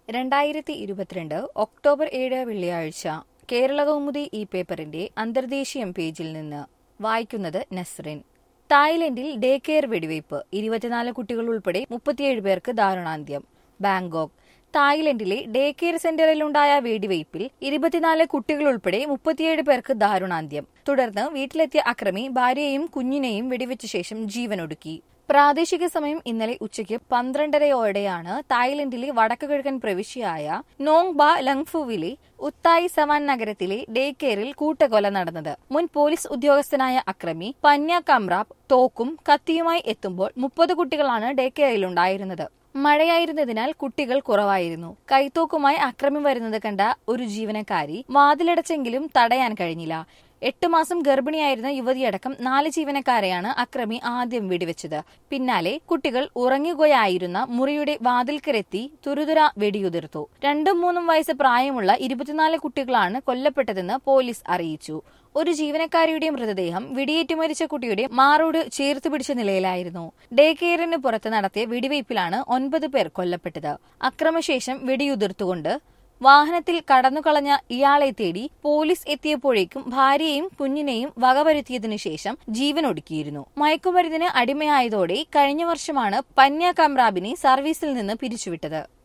രണ്ടായിരത്തി ഇരുപത്തിരണ്ട് ഒക്ടോബർ ഏഴ് വെള്ളിയാഴ്ച കേരളകൗമുദി ഈ പേപ്പറിന്റെ അന്തർദേശീയം പേജിൽ നിന്ന് വായിക്കുന്നത് നസ്റിൻ തായ്ലൻഡിൽ ഡേ കെയർ വെടിവയ്പ് ഇരുപത്തിനാല് കുട്ടികൾ ഉൾപ്പെടെ മുപ്പത്തിയേഴ് പേർക്ക് ദാരുണാന്ത്യം ബാങ്കോക്ക് തായ്ലൻഡിലെ ഡേ കെയർ സെന്ററിലുണ്ടായ വെടിവയ്പിൽ ഇരുപത്തിനാല് കുട്ടികൾ ഉൾപ്പെടെ മുപ്പത്തിയേഴ് പേർക്ക് ദാരുണാന്ത്യം തുടർന്ന് വീട്ടിലെത്തിയ അക്രമി ഭാര്യയെയും കുഞ്ഞിനെയും വെടിവെച്ച ശേഷം ജീവനൊടുക്കി പ്രാദേശിക സമയം ഇന്നലെ ഉച്ചയ്ക്ക് പന്ത്രണ്ടരയോടെയാണ് തായ്ലൻഡിലെ വടക്കു കിഴക്കൻ പ്രവിശ്യയായ നോങ് ബ ലങ്ഫുവിലെ ഉത്തായി സവാൻ നഗരത്തിലെ ഡേ കെയറിൽ കൂട്ടക്കൊല നടന്നത് മുൻ പോലീസ് ഉദ്യോഗസ്ഥനായ അക്രമി പന്യ കമ്രാബ് തോക്കും കത്തിയുമായി എത്തുമ്പോൾ മുപ്പത് കുട്ടികളാണ് ഡേ കെയറിലുണ്ടായിരുന്നത് മഴയായിരുന്നതിനാൽ കുട്ടികൾ കുറവായിരുന്നു കൈത്തോക്കുമായി അക്രമി വരുന്നത് കണ്ട ഒരു ജീവനക്കാരി വാതിലടച്ചെങ്കിലും തടയാൻ കഴിഞ്ഞില്ല എട്ട് മാസം ഗർഭിണിയായിരുന്ന യുവതിയടക്കം നാല് ജീവനക്കാരെയാണ് അക്രമി ആദ്യം വെടിവെച്ചത് പിന്നാലെ കുട്ടികൾ ഉറങ്ങുകയായിരുന്ന മുറിയുടെ വാതിൽക്കരെത്തി തുരുതുര വെടിയുതിർത്തു രണ്ടും മൂന്നും വയസ്സ് പ്രായമുള്ള ഇരുപത്തിനാല് കുട്ടികളാണ് കൊല്ലപ്പെട്ടതെന്ന് പോലീസ് അറിയിച്ചു ഒരു ജീവനക്കാരിയുടെ മൃതദേഹം വെടിയേറ്റ് മരിച്ച കുട്ടിയുടെ മാറോട് ചേർത്ത് പിടിച്ച നിലയിലായിരുന്നു ഡേ കെയറിന് പുറത്ത് നടത്തിയ വെടിവയ്പിലാണ് ഒൻപത് പേർ കൊല്ലപ്പെട്ടത് അക്രമശേഷം വെടിയുതിർത്തുകൊണ്ട് വാഹനത്തിൽ കടന്നുകളഞ്ഞ ഇയാളെ തേടി പോലീസ് എത്തിയപ്പോഴേക്കും ഭാര്യയെയും കുഞ്ഞിനെയും വകവരുത്തിയതിനു ശേഷം ജീവനൊടുക്കിയിരുന്നു മയക്കുമരുന്നിന് അടിമയായതോടെ കഴിഞ്ഞ വർഷമാണ് പന്യ കമ്രാബിനെ സർവീസിൽ നിന്ന് പിരിച്ചുവിട്ടത്